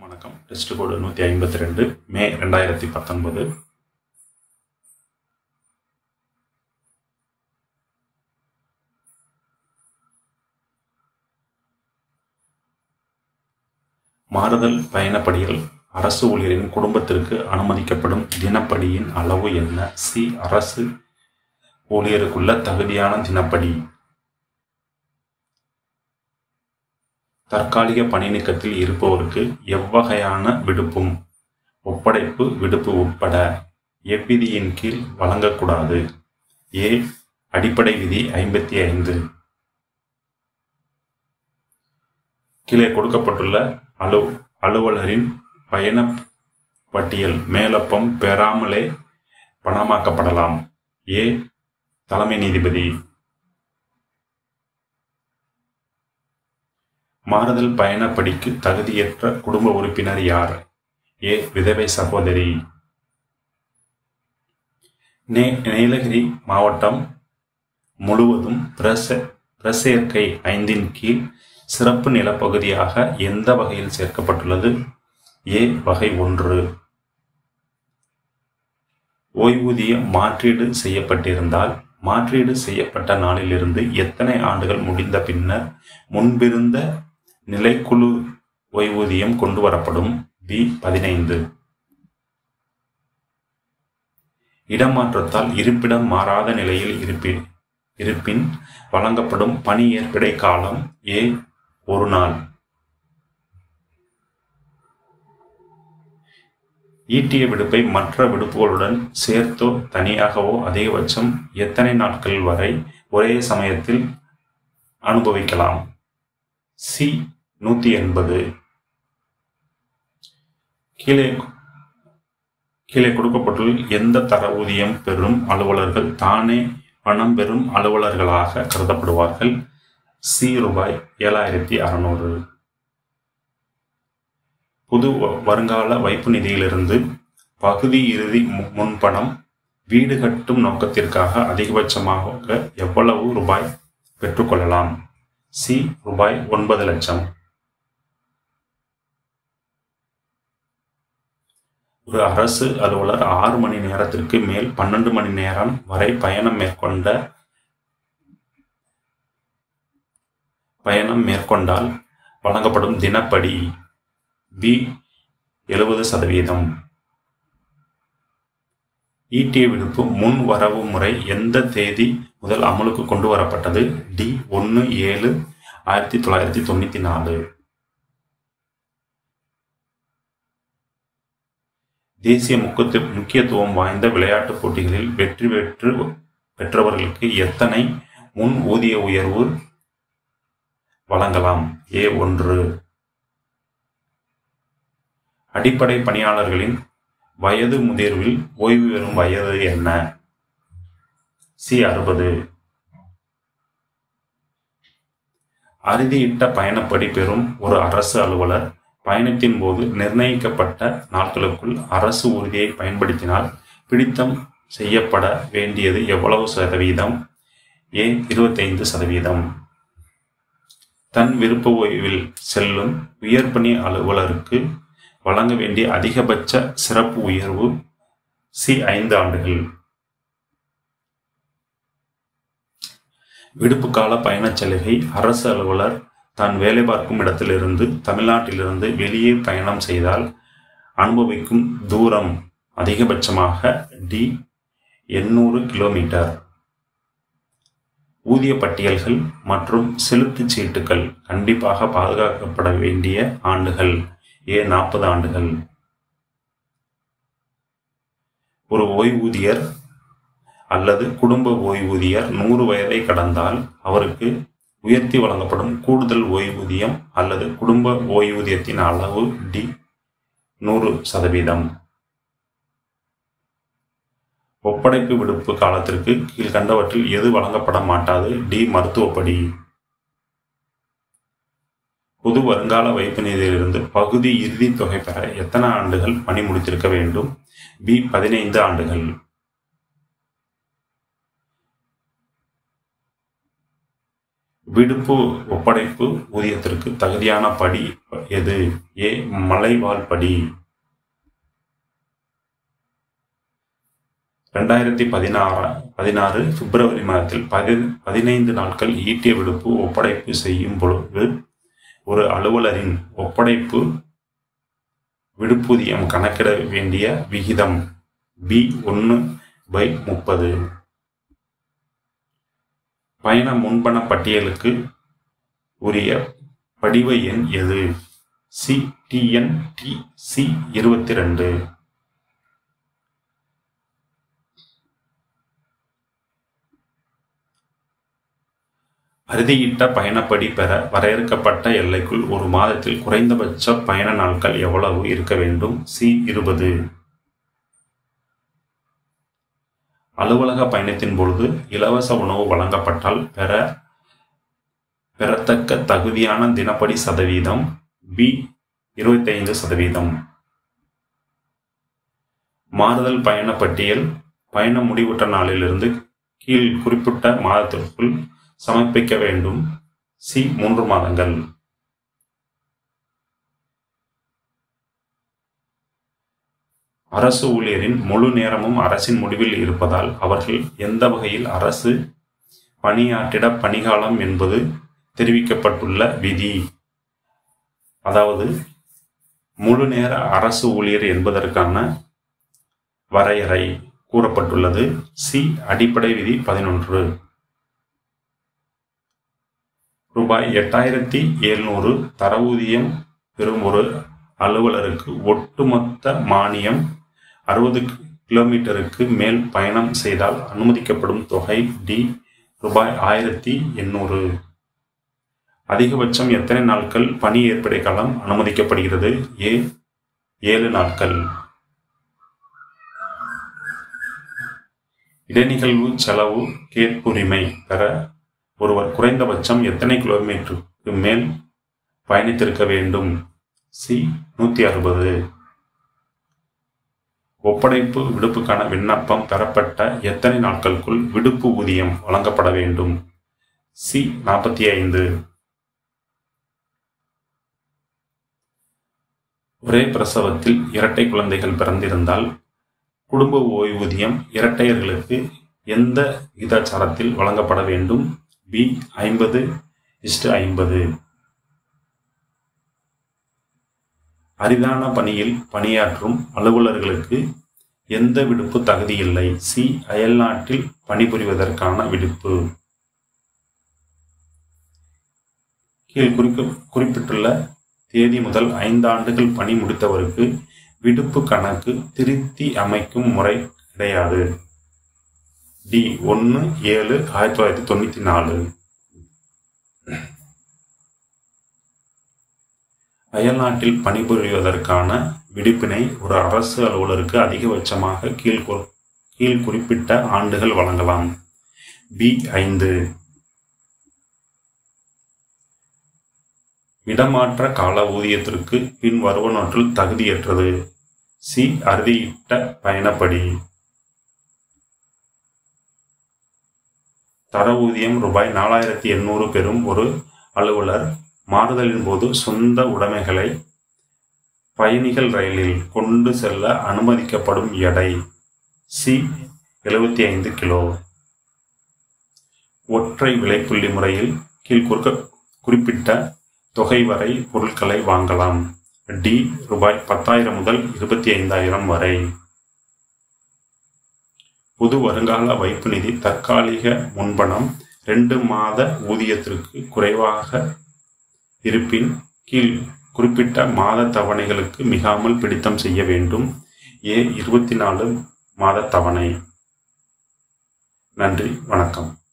வணக்கம் டெஸ்ட் கோடு நூற்றி ஐம்பத்தி ரெண்டு மே ரெண்டாயிரத்தி பத்தொன்பது மாறுதல் பயணப்படியில் அரசு ஊழியரின் குடும்பத்திற்கு அனுமதிக்கப்படும் தினப்படியின் அளவு என்ன சி அரசு ஊழியருக்குள்ள தகுதியான தினப்படி தற்காலிக பணி நீக்கத்தில் இருப்பவருக்கு எவ்வகையான விடுப்பும் ஒப்படைப்பு விடுப்பு உட்பட எவ்விதியின் கீழ் வழங்கக்கூடாது ஏ அடிப்படை விதி ஐம்பத்தி ஐந்து கீழே கொடுக்கப்பட்டுள்ள அலு அலுவலரின் பயண பட்டியல் மேலப்பம் பெறாமலே பணமாக்கப்படலாம் ஏ தலைமை நீதிபதி மாறுதல் பயணப்படிக்கு தகுதியற்ற குடும்ப உறுப்பினர் யார் ஏ விதவை சகோதரி நே நீலகிரி மாவட்டம் முழுவதும் பிரச பிரசேர்க்கை ஐந்தின் கீழ் சிறப்பு நிலப்பகுதியாக எந்த வகையில் சேர்க்கப்பட்டுள்ளது ஏ வகை ஒன்று ஓய்வூதியம் மாற்றீடு செய்யப்பட்டிருந்தால் மாற்றீடு செய்யப்பட்ட நாளிலிருந்து எத்தனை ஆண்டுகள் முடிந்த பின்னர் முன்பிருந்த நிலைக்குழு ஓய்வூதியம் கொண்டு வரப்படும் பி பதினைந்து இடமாற்றத்தால் இருப்பிடம் மாறாத நிலையில் இருப்பின் இருப்பின் வழங்கப்படும் பணி ஏற்படை காலம் ஏ ஒரு நாள் ஈட்டிய விடுப்பை மற்ற விடுப்புகளுடன் சேர்த்தோ தனியாகவோ அதிகபட்சம் எத்தனை நாட்கள் வரை ஒரே சமயத்தில் அனுபவிக்கலாம் சி நூற்றி எண்பது கீழே கீழே கொடுக்கப்பட்டுள்ள எந்த தர ஊதியம் பெறும் அலுவலர்கள் தானே பணம் பெறும் அலுவலர்களாக கருதப்படுவார்கள் சி ரூபாய் ஏழாயிரத்தி அறநூறு புது வருங்கால வைப்பு நிதியிலிருந்து பகுதி இறுதி முன்பணம் வீடு கட்டும் நோக்கத்திற்காக அதிகபட்சமாக எவ்வளவு ரூபாய் பெற்றுக்கொள்ளலாம் சி ரூபாய் ஒன்பது லட்சம் ஒரு அரசு அலுவலர் ஆறு மணி நேரத்திற்கு மேல் பன்னெண்டு மணி நேரம் வரை பயணம் மேற்கொண்ட பயணம் மேற்கொண்டால் வழங்கப்படும் தினப்படி பி எழுபது சதவீதம் ஈட்டிய விடுப்பு முன் வரவு முறை எந்த தேதி முதல் அமலுக்கு கொண்டு வரப்பட்டது டி ஒன்று ஏழு ஆயிரத்தி தொள்ளாயிரத்தி தொண்ணூற்றி நாலு தேசிய முக்கியத்து முக்கியத்துவம் வாய்ந்த விளையாட்டுப் போட்டிகளில் வெற்றி பெற்று பெற்றவர்களுக்கு எத்தனை முன் ஊதிய உயர்வு வழங்கலாம் ஏ ஒன்று அடிப்படை பணியாளர்களின் வயது முதிர்வில் ஓய்வு பெறும் வயது என்ன சி அறுபது அறுதியிட்ட பயணப்படி பெறும் ஒரு அரசு அலுவலர் பயணத்தின் போது நிர்ணயிக்கப்பட்ட நாட்களுக்குள் அரசு உறுதியை பயன்படுத்தினால் பிடித்தம் செய்யப்பட வேண்டியது எவ்வளவு சதவீதம் ஏ இருபத்தைந்து சதவீதம் தன் விருப்ப ஓய்வில் செல்லும் உயர்பணி அலுவலருக்கு வழங்க வேண்டிய அதிகபட்ச சிறப்பு உயர்வு சி ஐந்து ஆண்டுகள் விடுப்பு கால பயணச் சலுகை அரசு அலுவலர் தான் வேலை பார்க்கும் இடத்திலிருந்து தமிழ்நாட்டிலிருந்து வெளியே பயணம் செய்தால் அனுபவிக்கும் தூரம் அதிகபட்சமாக டி எண்ணூறு கிலோமீட்டர் ஊதிய பட்டியல்கள் மற்றும் செலுத்துச் சீட்டுகள் கண்டிப்பாக பாதுகாக்கப்பட வேண்டிய ஆண்டுகள் ஏ நாற்பது ஆண்டுகள் ஒரு ஓய்வூதியர் அல்லது குடும்ப ஓய்வூதியர் நூறு வயதை கடந்தால் அவருக்கு உயர்த்தி வழங்கப்படும் கூடுதல் ஓய்வூதியம் அல்லது குடும்ப ஓய்வூதியத்தின் அளவு டி நூறு சதவீதம் ஒப்படைப்பு விடுப்பு காலத்திற்கு கீழ்கண்டவற்றில் எது வழங்கப்பட மாட்டாது டி மருத்துவப்படி பொது வருங்கால வைப்பு நிதியிலிருந்து பகுதி இறுதி தொகை பெற எத்தனை ஆண்டுகள் பணி முடித்திருக்க வேண்டும் பி பதினைந்து ஆண்டுகள் விடுப்பு ஒப்படைப்பு ஊதியத்திற்கு தகுதியான படி எது ஏ மலைவாழ் படி ரெண்டாயிரத்தி பதினாறு பதினாறு பிப்ரவரி மாதத்தில் பதி பதினைந்து நாட்கள் ஈட்டிய விடுப்பு ஒப்படைப்பு செய்யும் பொழுது ஒரு அலுவலரின் ஒப்படைப்பு விடுப்பூதியம் கணக்கிட வேண்டிய விகிதம் பி ஒன்று பை முப்பது பயண முன்பண பட்டியலுக்கு உரிய படிவ எண் எது சி டிஎன் டி சி இருபத்தி ரெண்டு அறுதியிட்ட பயணப்படி பெற வரையறுக்கப்பட்ட எல்லைக்குள் ஒரு மாதத்தில் குறைந்தபட்ச பயண நாட்கள் எவ்வளவு இருக்க வேண்டும் சி இருபது அலுவலக பயணத்தின் பொழுது இலவச உணவு வழங்கப்பட்டால் பெற பெறத்தக்க தகுதியான தினப்படி சதவீதம் பி இருபத்தைந்து சதவீதம் மாறுதல் பயண பட்டியல் பயணம் முடிவுற்ற நாளிலிருந்து கீழ் குறிப்பிட்ட மாதத்திற்குள் சமர்ப்பிக்க வேண்டும் சி மூன்று மாதங்கள் அரசு ஊழியரின் முழு நேரமும் அரசின் முடிவில் இருப்பதால் அவர்கள் எந்த வகையில் அரசு பணியாற்றிட பணிகாலம் என்பது தெரிவிக்கப்பட்டுள்ள விதி அதாவது முழு நேர அரசு ஊழியர் என்பதற்கான வரையறை கூறப்பட்டுள்ளது சி அடிப்படை விதி பதினொன்று ரூபாய் எட்டாயிரத்தி எழுநூறு தரவூதியம் பெறும் ஒரு அலுவலருக்கு ஒட்டுமொத்த மானியம் அறுபது கிலோமீட்டருக்கு மேல் பயணம் செய்தால் அனுமதிக்கப்படும் தொகை டி ரூபாய் ஆயிரத்தி எண்ணூறு அதிகபட்சம் எத்தனை நாட்கள் பணி ஏற்படை காலம் அனுமதிக்கப்படுகிறது ஏ ஏழு நாட்கள் இடைநிகழ்வு செலவு கேட்புரிமை பெற ஒருவர் குறைந்தபட்சம் எத்தனை கிலோமீட்டருக்கு மேல் பயணித்திருக்க வேண்டும் சி நூற்றி அறுபது ஒப்படைப்பு விடுப்புக்கான விண்ணப்பம் பெறப்பட்ட எத்தனை நாட்களுக்குள் விடுப்பு ஊதியம் வழங்கப்பட வேண்டும் சி நாற்பத்தி ஐந்து ஒரே பிரசவத்தில் இரட்டை குழந்தைகள் பிறந்திருந்தால் குடும்ப ஓய்வூதியம் இரட்டையர்களுக்கு எந்த விகிதாச்சாரத்தில் வழங்கப்பட வேண்டும் பி ஐம்பது இஸ்டு ஐம்பது அரிதான பணியில் பணியாற்றும் அலுவலர்களுக்கு எந்த விடுப்பு தகுதியில்லை சி அயல்நாட்டில் பணிபுரிவதற்கான விடுப்பு கீழ் குறிக்க குறிப்பிட்டுள்ள தேதி முதல் ஐந்து ஆண்டுகள் பணி முடித்தவருக்கு விடுப்பு கணக்கு திருத்தி அமைக்கும் முறை கிடையாது டி ஒன்று ஏழு ஆயிரத்தி தொள்ளாயிரத்தி தொண்ணூற்றி நாலு அயல்நாட்டில் பணிபுரிவதற்கான விடுப்பினை ஒரு அரசு அலுவலருக்கு அதிகபட்சமாக கீழ் கீழ் குறிப்பிட்ட ஆண்டுகள் வழங்கலாம் பி ஐந்து இடமாற்ற கால ஊதியத்திற்கு பின் வருவனவற்றில் தகுதியற்றது சி அறுதியிட்ட பயணப்படி தர ஊதியம் ரூபாய் நாலாயிரத்தி எண்ணூறு பெறும் ஒரு அலுவலர் மாறுதலின் போது சொந்த உடைமைகளை பயணிகள் ரயிலில் கொண்டு செல்ல அனுமதிக்கப்படும் எடை சி எழுபத்தி ஐந்து கிலோ ஒற்றை விலைப்புள்ளி முறையில் கீழ் குறிக்க குறிப்பிட்ட தொகை வரை பொருட்களை வாங்கலாம் டி ரூபாய் பத்தாயிரம் முதல் இருபத்தி ஐந்தாயிரம் வரை பொது வருங்கால வைப்பு நிதி தற்காலிக முன்பணம் ரெண்டு மாத ஊதியத்திற்கு குறைவாக இருப்பின் கீழ் குறிப்பிட்ட மாத தவணைகளுக்கு மிகாமல் பிடித்தம் செய்ய வேண்டும் ஏ இருபத்தி நாலு மாத தவணை நன்றி வணக்கம்